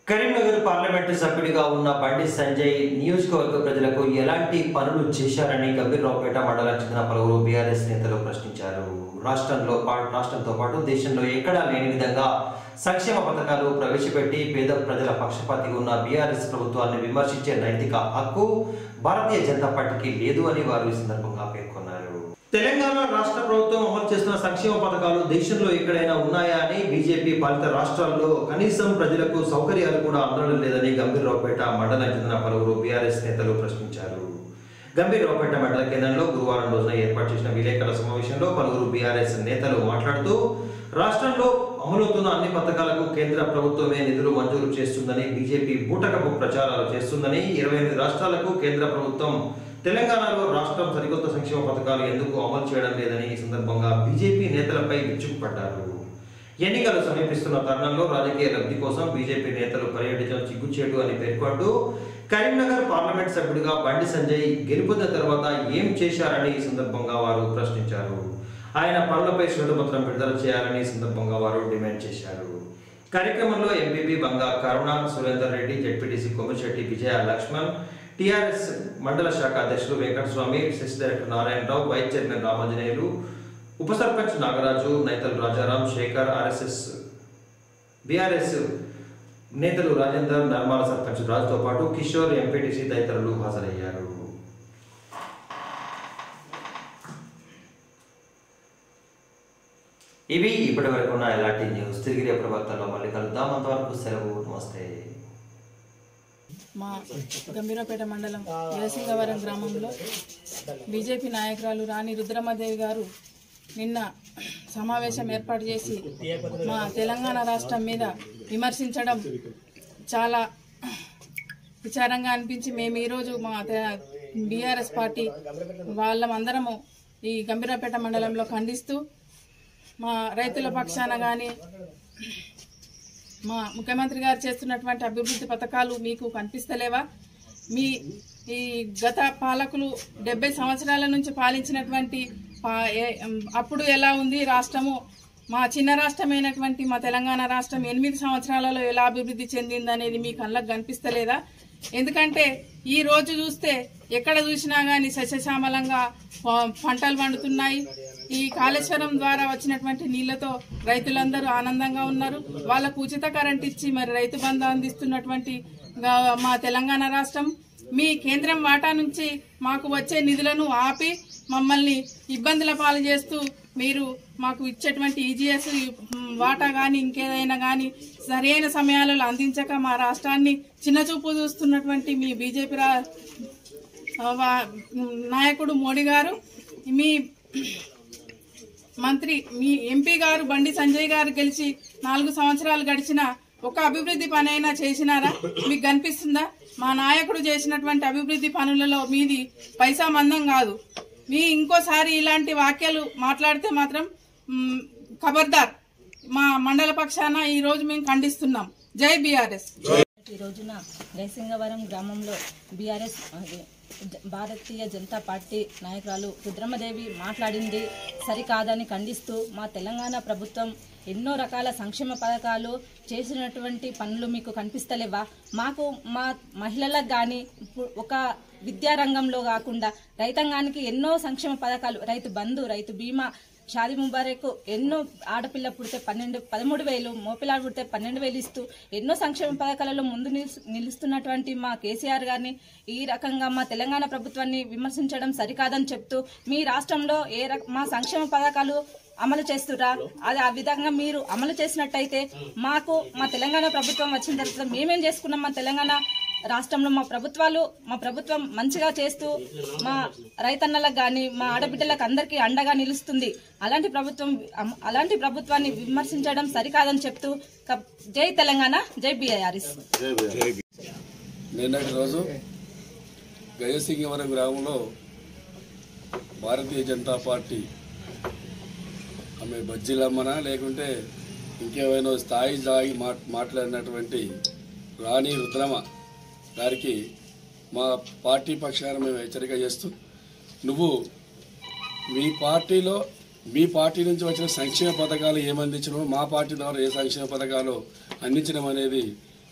Karimnagar parliament సభ్యుడిగా ఉన్న బండి సంజయ్ నియోజకవర్గ ప్రజలకు ఎలాంటి పనులు చేశారని గంభీరరావుపేట మండలం చెందిన పలువురు బీఆర్ఎస్ నేతలు ప్రశ్నించారు రాష్ట్రంలో పా- రాష్ట్రంతో పాటు దేశంలో ఎక్కడా లేని విధంగా సంక్షేమ పథకాలు ప్రవేశపెట్టి పేద ప్రజల పక్షపాతిగా ఉన్న బీఆర్ఎస్ ప్రభుత్వాన్ని విమర్శించే నైతిక హక్కు భారతీయ జనతా పార్టీకి లేదు అని వారు ఈ సందర్భంగా పేర్కొన్నారు తెలంగాణ రాష్ట్ర ప్రభుత్వం అమలు చేస్తున్న సంక్షేమ పథకాలు దేశంలో ఎక్కడైనా ఉన్నాయా అని బీజేపీ పాలిత రాష్ట్రాల్లో కనీసం ప్రజలకు సౌకర్యాలు కూడా అందడం లేదని గంభీరరావుపేట మండలం చెందిన పలువురు బీఆర్ఎస్ నేతలు ప్రశ్నించారు గంభీరరావుపేట మండల కేంద్రంలో గురువారం రోజున ఏర్పాటు చేసిన విలేకరుల సమావేశంలో పలువురు బీఆర్ఎస్ నేతలు మాట్లాడుతూ రాష్ట్రంలో అమలవుతున్న అన్ని పథకాలకు కేంద్ర ప్రభుత్వమే నిధులు మంజూరు చేస్తుందని బీజేపీ బూటకపు ప్రచారాలు చేస్తుందని ఇరవై ఎనిమిది రాష్ట్రాలకు కేంద్ర ప్రభుత్వం తెలంగాణలో రాష్ట్రం సరికొత్త సంక్షేమ పథకాలు ఎందుకు అమలు చేయడం లేదని ఈ సందర్భంగా బీజేపీ నేతలపై విరుచుకుపడ్డారు ఎన్నికలు సమీపిస్తున్న తరుణంలో రాజకీయ లబ్ధి కోసం బీజేపీ నేతలు పర్యటించడం సిగ్గుచేటు అని పేర్కొంటూ కరీంనగర్ పార్లమెంట్ సభ్యుడిగా బండి సంజయ్ గెలుపొందిన తర్వాత ఏం చేశారని ఈ సందర్భంగా వారు ప్రశ్నించారు ఆయన పనులపై శ్వేతపత్రం విడుదల చేయాలని ఈ సందర్భంగా వారు డిమాండ్ చేశారు కార్యక్రమంలో MPP Banga Karuna Surender Reddy ZPTC Kommisetti Vijaya Laxman TRS మండల శాఖ అధ్యక్షులు Venkataswamy CESS director Narayana Rao vice chairman Ramanjaneyulu ఉప సర్పంచ్ నాగరాజు నైతల్ రాజారాం శేఖర్ ఆర్ఎస్ఎస్ బీఆర్ఎస్ నేతలు రాజేందర్ నర్మాల సర్పంచ్ రాజుతో పాటు కిషోర్ ఎంపీటీసీ తదితరులు హాజరయ్యారు ఇవి ఇప్పటి వరకు ఉన్న ఎలాంటి న్యూస్ తిరిగి రేపటి వార్తల్లో మళ్ళీ కలుద్దాం అంతవరకు సెలవు నమస్తే మా గంభీరపేట మండలం యలసింగవరం గ్రామంలో బీజేపీ నాయకురాలు రాణి రుద్రమదేవి గారు నిన్న సమావేశం ఏర్పాటు చేసి మా తెలంగాణ రాష్ట్రం మీద విమర్శించడం చాలా విచారంగా అనిపించి మేము ఈరోజు మా బీఆర్ఎస్ పార్టీ వాళ్ళమందరము ఈ గంభీరపేట మండలంలో ఖండిస్తూ మా రైతుల పక్షాన కానీ మా ముఖ్యమంత్రి గారు చేస్తున్నటువంటి అభివృద్ధి పథకాలు మీకు కనిపిస్తలేవా మీ ఈ గత పాలకులు డెబ్బై సంవత్సరాల నుంచి పాలించినటువంటి పా- ఏ- అప్పుడు ఎలా ఉంది రాష్ట్రము మా చిన్న రాష్ట్రమైనటువంటి మా తెలంగాణ రాష్ట్రం ఎనిమిది సంవత్సరాలలో ఎలా అభివృద్ధి చెందింది అనేది మీ కళ్ళకు కనిపిస్తలేదా ఎందుకంటే ఈ రోజు చూస్తే ఎక్కడ చూసినా గానీ సస్యశ్యామలంగా ప- పంటలు పండుతున్నాయి ఈ కాళేశ్వరం ద్వారా వచ్చినటువంటి నీళ్లతో రైతులందరూ ఆనందంగా ఉన్నారు వాళ్ళకు ఉచిత కరెంట్ ఇచ్చి మరి రైతు బంధు అందిస్తున్నటువంటి గా- మా తెలంగాణ రాష్ట్రం మీ కేంద్రం వాటా నుంచి మాకు వచ్చే నిధులను ఆపి మమ్మల్ని ఇబ్బందుల పాలు చేస్తూ మీరు మాకు ఇచ్చేటువంటి ఈజీఎస్ వాటా కానీ ఇంకేదైనా కానీ సరైన సమయాలలో అందించక మా రాష్ట్రాన్ని చిన్నచూపు చూస్తున్నటువంటి మీ బీజేపీ రా ఆ, వా- నాయకుడు మోడీ గారు మీ మంత్రి మీ ఎంపీ గారు బండి సంజయ్ గారు గెలిచి నాలుగు సంవత్సరాలు గడిచిన ఒక అభివృద్ధి పని అయినా చేసినారా మీకు కనిపిస్తుందా మా నాయకుడు చేసినటువంటి అభివృద్ధి పనులలో మీది పైసా మందం కాదు మీ ఇంకోసారి ఇలాంటి వాక్యాలు మాట్లాడితే మాత్రం మ్, ఖబర్దార్ మా మండల పక్షాన ఈ రోజు మేము ఖండిస్తున్నాం జై బీఆర్ఎస్ ఈ రోజున జయసింగవరం గ్రామంలో బీఆర్ఎస్ అదే, జ- భారతీయ జనతా పార్టీ నాయకురాలు రుద్రమదేవి మాట్లాడింది సరికాదని ఖండిస్తూ మా తెలంగాణ ప్రభుత్వం ఎన్నో రకాల సంక్షేమ పథకాలు చేసినటువంటి పనులు మీకు కనిపిస్తలేవా మాకు మా మహిళలకు కానీ ఒక విద్యారంగంలో కాకుండా రైతాంగానికి ఎన్నో సంక్షేమ పథకాలు రైతు బంధు రైతు బీమా షాది ముబారక్ ఎన్నో ఆడపిల్ల పుడితే పన్నెండు పదమూడు వేలు మోపిలాడు పుడితే పన్నెండు వేలు ఇస్తూ ఎన్నో సంక్షేమ పథకాలలో ముందు నిలుస్- నిలుస్తున్నటువంటి మా కేసీఆర్ గారిని ఈ రకంగా మా తెలంగాణ ప్రభుత్వాన్ని విమర్శించడం సరికాదని చెప్తూ మీ రాష్ట్రంలో ఏ రక మా సంక్షేమ పథకాలు అమలు చేస్తురా అది ఆ విధంగా మీరు అమలు చేసినట్టయితే మాకు మా తెలంగాణ ప్రభుత్వం వచ్చిన తర్వాత మేమేం చేసుకున్నాం మా తెలంగాణ రాష్ట్రంలో మా ప్రభుత్వాలు మా ప్రభుత్వం మంచిగా చేస్తూ మా రైతన్నలకు కానీ మా ఆడబిడ్డలకు అందరికీ అండగా నిలుస్తుంది అలాంటి ప్రభుత్వం అమ- అలాంటి ప్రభుత్వాన్ని విమర్శించడం సరికాదని చెప్తూ క- జై తెలంగాణ జై బీఆర్ఎస్ నిన్నటి రోజు గజసింగవరం గ్రామంలో భారతీయ జనతా పార్టీ ఆమె బజ్జీలమ్మనా లేకుంటే ఇంకేమైనా స్థాయి స్థాయి మా- మాట్లాడినటువంటి రాణి రుద్రమ గారికి మా పార్టీ పక్షాన మేము హెచ్చరిక చేస్తూ నువ్వు మీ పార్టీలో మీ పార్టీ నుంచి వచ్చిన సంక్షేమ పథకాలు ఏమందించడం మా పార్టీ ద్వారా ఏ సంక్షేమ పథకాలు అందించడం అనేది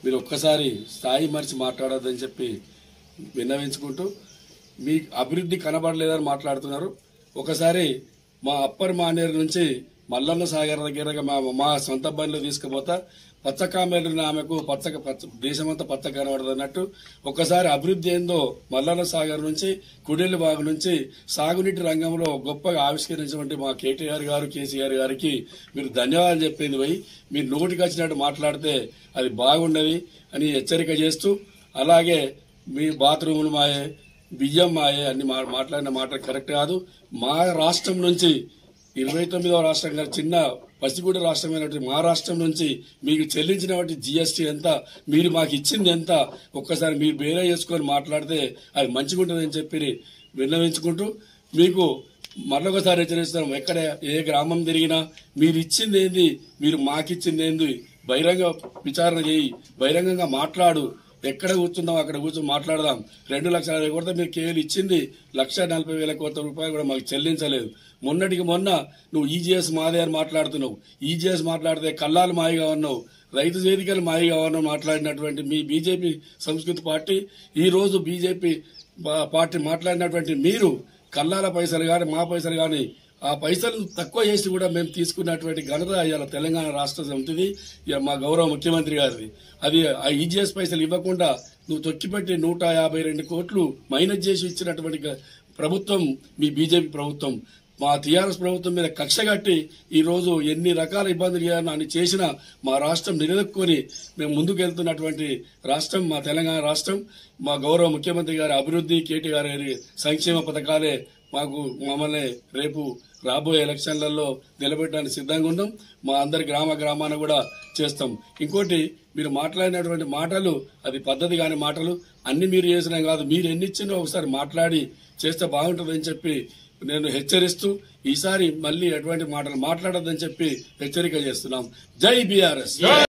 మీరు ఒక్కసారి స్థాయి మరిచి మాట్లాడొద్దని చెప్పి విన్నవించుకుంటూ మీ అభివృద్ధి కనబడలేదని మాట్లాడుతున్నారు ఒకసారి మా అప్పర్ మానేరు నుంచి మల్లన్న సాగర్ దగ్గర మా మా సొంత బండ్లు తీసుకుపోతా పచ్చ కామెరున్న ఆమెకు పచ్చ పచ్చ దేశమంతా పచ్చ కనబడదు అన్నట్టు ఒకసారి అభివృద్ధి ఏందో మల్లన్న సాగర్ నుంచి కుడెల్లి బాగు నుంచి సాగునీటి రంగంలో గొప్పగా ఆవిష్కరించినటువంటి మా కేటీఆర్ గారు కేసీఆర్ గారికి మీరు ధన్యవాదాలు చెప్పింది పోయి మీరు నోటికి వచ్చినట్టు మాట్లాడితే అది బాగుండదు అని హెచ్చరిక చేస్తూ అలాగే మీ బాత్రూములు మాయే బియ్యం మాయే అన్ని మా- మాట్లాడిన మాట కరెక్ట్ కాదు మా రాష్ట్రం నుంచి ఇరవై తొమ్మిదవ రాష్ట్రంగా చిన్న పసిగూడ రాష్ట్రమైనటువంటి మా రాష్ట్రం నుంచి మీకు చెల్లించినటువంటి జిఎస్టీ ఎంత మీరు మాకు ఇచ్చింది ఎంత ఒక్కసారి మీరు బేరే చేసుకొని మాట్లాడితే అది మంచిగా ఉంటుందని చెప్పి విన్నవించుకుంటూ మీకు మరొకసారి హెచ్చరిస్తున్నాం ఎక్కడ ఏ గ్రామం తిరిగినా మీరు ఇచ్చింది ఏంది మీరు మాకిచ్చింది ఏంది బహిరంగ విచారణ చేయి బహిరంగంగా మాట్లాడు ఎక్కడ కూర్చుందాం అక్కడ కూర్చొని మాట్లాడదాం రెండు లక్షల యాభై కోట్ల మీరు కేవలం ఇచ్చింది లక్ష నలభై వేల కోట్ల రూపాయలు కూడా మాకు చెల్లించలేదు మొన్నటికి మొన్న నువ్వు ఈజీఎస్ మాదే అని మాట్లాడుతున్నావు ఈజీఎస్ మాట్లాడితే కల్లాలు మాయిగా ఉన్నావు రైతు వేదికలు మాయిగా ఉన్నావు మాట్లాడినటువంటి మీ బీజేపీ సంస్కృతి పార్టీ ఈ రోజు బీజేపీ పా- పార్టీ మాట్లాడినటువంటి మీరు కల్లాల పైసలు కానీ మా పైసలు కానీ ఆ పైసలు తక్కువ చేసి కూడా మేము తీసుకున్నటువంటి ఘనత ఇవాళ తెలంగాణ రాష్ట్ర సమితిది ఇవాళ మా గౌరవ ముఖ్యమంత్రి గారిది అది ఆ ఈజీఎస్ పైసలు ఇవ్వకుండా నువ్వు తొక్కిపెట్టి నూట యాభై రెండు కోట్లు మైనస్ చేసి ఇచ్చినటువంటి గ- ప్రభుత్వం మీ బీజేపీ ప్రభుత్వం మా టీఆర్ఎస్ ప్రభుత్వం మీద కక్ష కట్టి ఈ రోజు ఎన్ని రకాల ఇబ్బందులు చేయాలని అని చేసినా మా రాష్ట్రం నిలదొక్కుని మేము ముందుకు వెళ్తున్నటువంటి రాష్ట్రం మా తెలంగాణ రాష్ట్రం మా గౌరవ ముఖ్యమంత్రి గారి అభివృద్ధి కేటీ గారి సంక్షేమ పథకాలే మాకు మమ్మల్ని రేపు రాబోయే ఎలక్షన్లలో నిలబెట్టడానికి సిద్ధంగా ఉన్నాం మా అందరి గ్రామ గ్రామాన కూడా చేస్తాం ఇంకోటి మీరు మాట్లాడినటువంటి మాటలు అది పద్ధతి కాని మాటలు అన్ని మీరు చేసినా కాదు మీరు ఎన్ని ఇచ్చినా ఒకసారి మాట్లాడి చేస్తే బాగుంటుందని చెప్పి నేను హెచ్చరిస్తూ ఈసారి మళ్ళీ ఎటువంటి మాటలు మాట్లాడొద్దని చెప్పి హెచ్చరిక చేస్తున్నాం జై బీఆర్ఎస్